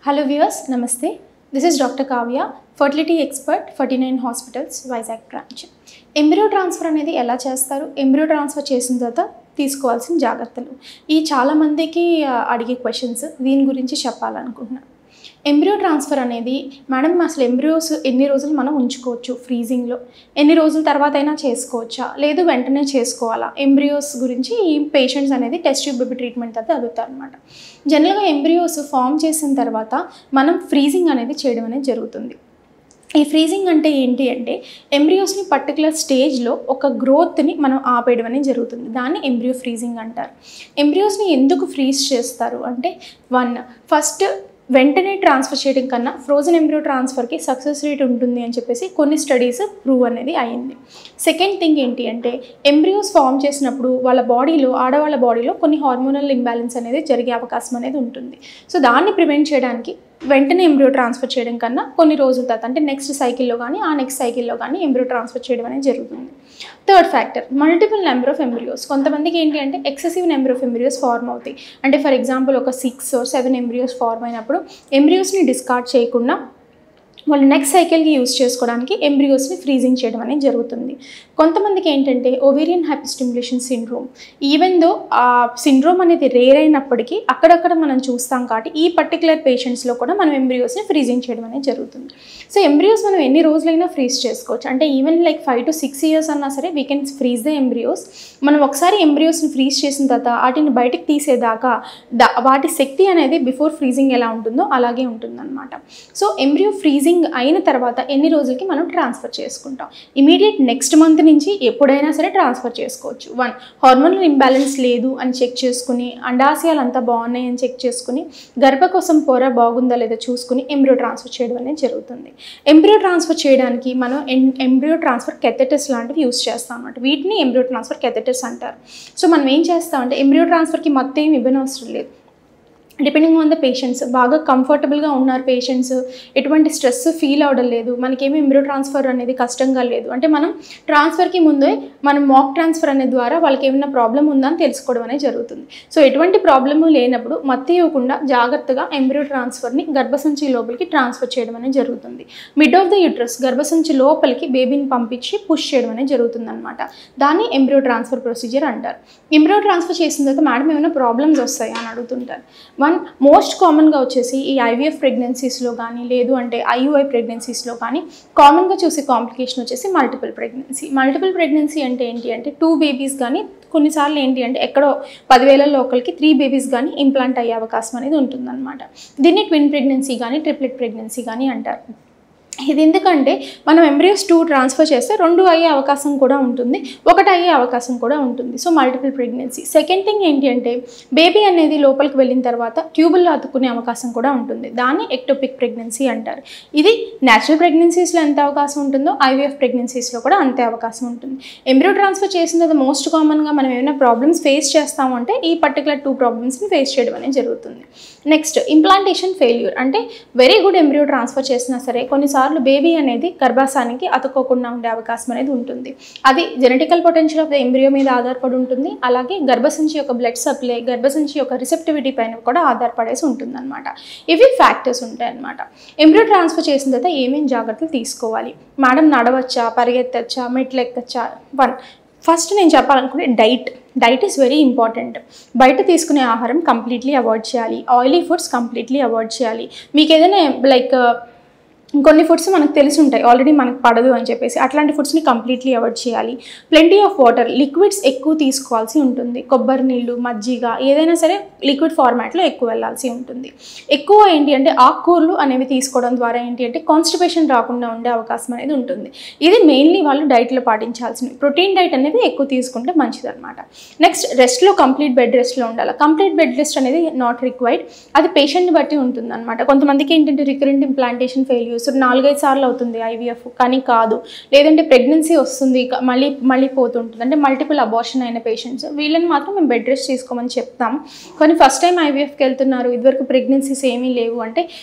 hello viewers namaste this is doctor Kavya fertility expert Ferty nine hospitals Vizag branch embryo transfer అనేది ఎలా చేస్తారు embryo transfer చేసిన తర్వాత తీసుకోవాల్సిన జాగ్రత్తలు ఈ చాలామందికి ఆ, అడిగే క్వశ్చన్స్ దీని గురించి చెప్పాలనుకుంటున్నాను ఎంబ్రియో ట్రాన్స్ఫర్ అనేది మేడం అసలు ఎంబ్రియోస్ ఎన్ని రోజులు మనం ఉంచుకోవచ్చు ఫ్రీజింగ్లో ఎన్ని రోజుల తర్వాత అయినా చేసుకోవచ్చా లేదు వెంటనే చేసుకోవాలా ఎంబ్రియోస్ గురించి ఈ పేషెంట్స్ అనేది టెస్ట్ ట్యూబ్ బేబీ ట్రీట్మెంట్ తర్వాత అడుగుతారు అనమాట జనరల్గా ఎంబ్రియోస్ ఫామ్ చేసిన తర్వాత మనం ఫ్రీజింగ్ అనేది చేయడం అనేది జరుగుతుంది ఈ ఫ్రీజింగ్ అంటే ఏంటి అంటే ఎంబ్రియోస్ని పర్టికులర్ స్టేజ్లో ఒక గ్రోత్ని మనం ఆపేయడం అనేది జరుగుతుంది దాన్ని ఎంబ్రియో ఫ్రీజింగ్ అంటారు ఎంబ్రియోస్ని ఎందుకు ఫ్రీజ్ చేస్తారు అంటే వన్ ఫస్ట్ వెంటనే ట్రాన్స్ఫర్ చేయడం కన్నా ఫ్రోజన్ ఎంబ్రియో ట్రాన్స్ఫర్కి సక్సెస్ రేట్ ఉంటుంది అని చెప్పేసి కొన్ని స్టడీస్ ప్రూవ్ అనేది అయింది సెకండ్ థింగ్ ఏంటి అంటే ఎంబ్రియోస్ ఫామ్ చేసినప్పుడు వాళ్ళ బాడీలో ఆడవాళ్ళ బాడీలో కొన్ని హార్మోనల్ ఇంబ్యాలెన్స్ అనేది జరిగే అవకాశం అనేది ఉంటుంది సో దాన్ని ప్రివెంట్ చేయడానికి వెంటనే ఎంబ్రియో ట్రాన్స్ఫర్ చేయడం కన్నా కొన్ని రోజుల తర్వాత అంటే నెక్స్ట్ సైకిల్లో కానీ ఆ నెక్స్ట్ సైకిల్లో కానీ ఎంబ్రియో ట్రాన్స్ఫర్ చేయడం అనేది జరుగుతుంది third factor multiple number of embryos కొంతమందికి ఏంటి అంటే excessive number of embryos form అవుతాయి అంటే ఫర్ ఎగ్జాంపుల్ ఒక సిక్స్ సెవెన్ ఎంబ్రియోస్ ఫార్మ్ అయినప్పుడు ఎంబ్రియోస్ని డిస్కార్డ్ చేయకుండా వాళ్ళు నెక్స్ట్ సైకిల్కి యూస్ చేసుకోవడానికి ఎంబ్రియోస్ని ఫ్రీజింగ్ చేయడం అనేది జరుగుతుంది కొంతమందికి ఏంటంటే ovarian hyperstimulation syndrome even though ఆ సిండ్రోమ్ అనేది రేర్ అయినప్పటికీ అక్కడక్కడ మనం చూస్తాం కాబట్టి ఈ పర్టికులర్ పేషెంట్స్లో కూడా మనం ఎంబ్రియోస్ని ఫ్రీజింగ్ చేయడం అనేది జరుగుతుంది సో ఎంబ్రియోస్ మనం ఎన్ని రోజులైనా ఫ్రీజ్ చేసుకోవచ్చు అంటే even like five to six years అన్నా సరే we can freeze the embryos మనం ఒకసారి ఎంబ్రియోస్ని ఫ్రీజ్ చేసిన తర్వాత వాటిని బయటికి తీసేదాకా దా వాటి శక్తి అనేది బిఫోర్ ఫ్రీజింగ్ ఎలా ఉంటుందో అలాగే ఉంటుందన్నమాట సో ఎంబ్రియో ఫ్రీజింగ్ అయిన తర్వాత ఎన్ని రోజులకి మనం ట్రాన్స్ఫర్ చేసుకుంటాం ఇమీడియట్ నెక్స్ట్ మంత్ నుంచి ఎప్పుడైనా సరే ట్రాన్స్ఫర్ చేసుకోవచ్చు వన్ హార్మోనల్ ఇంబ్యాలెన్స్ లేదు అని చెక్ చేసుకుని అండాశయాలు అంతా బాగున్నాయి అని చెక్ చేసుకుని గర్భకోశం పొర బాగుందా లేదా చూసుకుని ఎంబ్రియో ట్రాన్స్ఫర్ చేయడం అనేది జరుగుతుంది ఎంబ్రియో ట్రాన్స్ఫర్ చేయడానికి మనం ఎంబ్రియో ట్రాన్స్ఫర్ కెథెటర్స్ లాంటివి యూస్ చేస్తాం అనమాట వీటిని ఎంబ్రియో ట్రాన్స్ఫర్ కెథెటర్స్ అంటారు సో మనం ఏం చేస్తామంటే ఎంబ్రియో ట్రాన్స్ఫర్కి మొత్తం ఏమి ఇవ్వనవసరం లేదు డిపెండింగ్ ఆన్ ద పేషెంట్స్ బాగా కంఫర్టబుల్గా ఉన్నారు పేషెంట్స్ ఎటువంటి స్ట్రెస్ ఫీల్ అవడం లేదు మనకేమీ ఎంబ్రియో ట్రాన్స్ఫర్ అనేది కష్టంగా లేదు అంటే మనం ట్రాన్స్ఫర్కి ముందే మనం మాక్ ట్రాన్స్ఫర్ అనే ద్వారా వాళ్ళకి ఏమైనా ప్రాబ్లం ఉందా అని తెలుసుకోవడం అనేది జరుగుతుంది సో ఎటువంటి ప్రాబ్లము లేనప్పుడు మత్తి ఇవ్వకుండా జాగ్రత్తగా ఎంబ్రియో ట్రాన్స్ఫర్ని గర్భసంచి లోపలికి ట్రాన్స్ఫర్ చేయడం అనేది జరుగుతుంది మిడ్ ఆఫ్ ద యూట్రస్ గర్భసంచి లోపలికి బేబీని పంపించి పుష్ చేయడం అనేది జరుగుతుంది అనమాట దాన్ని ఎంబ్రియో ట్రాన్స్ఫర్ ప్రొసీజర్ అంటారు ఎంబ్రియో ట్రాన్స్ఫర్ చేసిన తర్వాత మేడం ఏమైనా ప్రాబ్లమ్స్ వస్తాయా అని అడుగుతుంటారు వన్ మోస్ట్ కామన్గా వచ్చేసి ఈ ఐవీఎఫ్ ప్రెగ్నెన్సీస్లో కానీ లేదు అంటే ఐయుఐ ప్రెగ్నెన్సీస్లో కానీ కామన్గా చూసే కాంప్లికేషన్ వచ్చేసి మల్టిపుల్ ప్రెగ్నెన్సీ మల్టిపుల్ ప్రెగ్నెన్సీ అంటే ఏంటి అంటే టూ బేబీస్ కానీ కొన్నిసార్లు ఏంటి అంటే ఎక్కడో పదివేలలో ఒకరికి త్రీ బేబీస్ కానీ ఇంప్లాంట్ అయ్యే అవకాశం అనేది ఉంటుందన్నమాట దీన్ని ట్విన్ ప్రెగ్నెన్సీ కానీ ట్రిప్లెట్ ప్రెగ్నెన్సీ కానీ అంటారు ఇది ఎందుకంటే మనం ఎంబ్రియోస్ టూ ట్రాన్స్ఫర్ చేస్తే రెండు అయ్యే అవకాశం కూడా ఉంటుంది ఒకటి అయ్యే అవకాశం కూడా ఉంటుంది so multiple pregnancy second thing ఏంటి అంటే బేబీ అనేది లోపలికి వెళ్ళిన తర్వాత ట్యూబుల్లో అతుక్కునే అవకాశం కూడా ఉంటుంది దాన్ని ఎక్టోపిక్ ప్రెగ్నెన్సీ అంటారు ఇది న్యాచురల్ ప్రెగ్నెన్సీస్లో ఎంత అవకాశం ఉంటుందో ఐవీఎఫ్ ప్రెగ్నెన్సీస్లో కూడా అంతే అవకాశం ఉంటుంది ఎంబ్రియో ట్రాన్స్ఫర్ చేసిన తర్వాత మోస్ట్ కామన్గా మనం ఏమైనా ప్రాబ్లమ్స్ ఫేస్ చేస్తాము అంటే ఈ పర్టికులర్ టూ ప్రాబ్లమ్స్ని ఫేస్ చేయడం అనేది జరుగుతుంది నెక్స్ట్ ఇంప్లాంటేషన్ ఫెయిల్యూర్ అంటే వెరీ గుడ్ ఎంబ్రియో ట్రాన్స్ఫర్ చేసినా సరే కొన్నిసార్లు బేబీ అనేది గర్భాశానికి అతుక్కోకుండా ఉండే అవకాశం అనేది ఉంటుంది అది genetical potential of the embryo మీద ఆధారపడి ఉంటుంది అలాగే గర్భసంచి యొక్క బ్లడ్ సప్లై గర్భసంచి యొక్క రిసెప్టివిటీ పైన కూడా ఆధారపడేసి ఉంటుంది అనమాట ఇవి ఫ్యాక్టర్స్ ఉంటాయి అనమాట ఎంబ్రియో ట్రాన్స్ఫర్ చేసిన తర్వాత ఏమేమి జాగ్రత్తలు తీసుకోవాలి మేడం నడవచ్చా పరిగెత్తచ్చా మెట్లు ఎక్కచ్చా వన్ ఫస్ట్ నేను చెప్పాలనుకునే diet diet is very important బయట తీసుకునే ఆహారం కంప్లీట్లీ అవాయిడ్ చేయాలి ఆయిలీ ఫుడ్స్ కంప్లీట్లీ అవాయిడ్ చేయాలి మీకు ఏదైనా లైక్ కొన్ని ఫుడ్స్ మనకు తెలిసి ఉంటాయి ఆల్రెడీ మనకు పడదు అని చెప్పేసి అట్లాంటి ఫుడ్స్ని కంప్లీట్లీ అవాయిడ్ చేయాలి ప్లెంటీ ఆఫ్ వాటర్ లిక్విడ్స్ ఎక్కువ తీసుకోవాల్సి ఉంటుంది కొబ్బరి నీళ్ళు మజ్జిగ ఏదైనా సరే లిక్విడ్ ఫార్మాట్లో ఎక్కువ వెళ్ళాల్సి ఉంటుంది ఎక్కువ ఏంటి అంటే ఆకుకూరలు అనేవి తీసుకోవడం ద్వారా ఏంటి అంటే కాన్స్టిపేషన్ రాకుండా ఉండే అవకాశం అనేది ఉంటుంది ఇది మెయిన్లీ వాళ్ళు డైట్లో పాటించాల్సింది ప్రోటీన్ డైట్ అనేది ఎక్కువ తీసుకుంటే మంచిది అనమాట నెక్స్ట్ రెస్ట్లో కంప్లీట్ బెడ్ రెస్ట్లో ఉండాలి కంప్లీట్ బెడ్ రెస్ట్ అనేది నాట్ రిక్వైర్డ్ అది పేషెంట్ని బట్టి ఉంటుంది అనమాట కొంతమందికి ఏంటంటే రికరెంట్ ఇంప్లాంటేషన్ ఫెయిల్యూర్స్ నాలుగైదు సార్లు అవుతుంది ఐవీఎఫ్ కానీ కాదు లేదంటే ప్రెగ్నెన్సీ వస్తుంది క- మళ్ళీ మళ్ళీ పోతుంటుంది అంటే మల్టిపుల్ అబార్షన్ అయిన పేషెంట్స్ వీళ్ళని మాత్రం మేము బెడ్ రెస్ట్ తీసుకోమని చెప్తాం కానీ ఫస్ట్ టైం ఐవీఎఫ్కి వెళ్తున్నారు ఇదివరకు ప్రెగ్నెన్సీస్ ఏమీ లేవు అంటే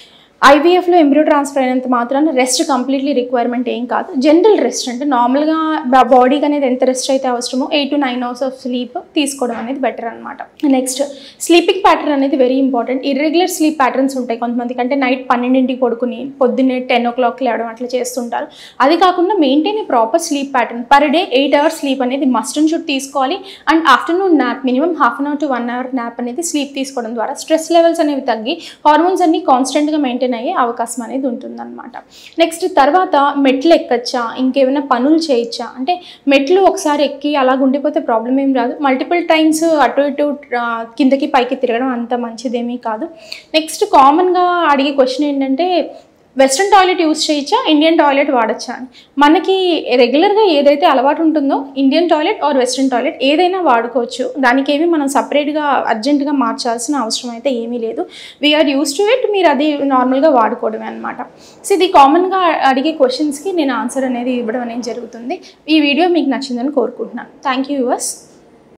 ఐవీఎఫ్లో ఎంబ్రియో ట్రాన్స్ఫర్ అయినంత మాత్రాన రెస్ట్ కంప్లీట్లీ రిక్వైర్మెంట్ ఏం కాదు జనరల్ రెస్ట్ అంటే నార్మల్గా బాడీకి అనేది ఎంత రెస్ట్ అయితే అవసరమో eight to nine hours of sleep తీసుకోవడం అనేది బెటర్ అనమాట నెక్స్ట్ స్లీపింగ్ ప్యాటర్న్ అనేది very important irregular sleep patterns ఉంటాయి కొంతమందికి అంటే నైట్ పన్నెండింటికి పడుకుని పొద్దున్నే టెన్ ఓ క్లాక్ లేవడం అట్లా చేస్తుంటారు అది కాకుండా maintain a proper sleep pattern per day eight hours sleep అనేది మస్ట్ అండ్ షుడ్ తీసుకోవాలి and afternoon nap minimum half an hour to one hour nap అనేది స్లీప్ తీసుకోవడం ద్వారా స్ట్రెస్ లెవెల్స్ అనేవి తగ్గి హార్మోన్స్ అన్ని కాన్స్టెంట్గా మెయింటైన్ అయ్యే అవకాశం అనేది ఉంటుందన్నమాట నెక్స్ట్ తర్వాత మెట్లు ఎక్కచ్చా ఇంకేమైనా పనులు చేయొచ్చా అంటే మెట్లు ఒకసారి ఎక్కి అలా ఉండిపోతే ప్రాబ్లం ఏం రాదు మల్టిపుల్ టైమ్స్ అటు ఇటు ఆ, కిందకి పైకి తిరగడం అంత మంచిదేమీ కాదు నెక్స్ట్ కామన్గా అడిగే క్వశ్చన్ ఏంటంటే వెస్ట్రన్ టాయిలెట్ యూస్ చేయొచ్చా ఇండియన్ టాయిలెట్ వాడచ్చా అని మనకి రెగ్యులర్గా ఏదైతే అలవాటు ఉంటుందో Indian toilet or western toilet ఏదైనా వాడుకోవచ్చు దానికి ఏమి మనం సపరేట్గా అర్జెంటుగా మార్చాల్సిన అవసరం అయితే ఏమీ లేదు వీఆర్ యూస్ టు ఇట్ మీరు అది నార్మల్గా వాడుకోవడమే అనమాట సో ఇది కామన్గా అడిగే క్వశ్చన్స్కి నేను ఆన్సర్ అనేది ఇవ్వడం అనేది జరుగుతుంది ఈ వీడియో మీకు నచ్చిందని కోరుకుంటున్నాను థ్యాంక్ యూ యువర్స్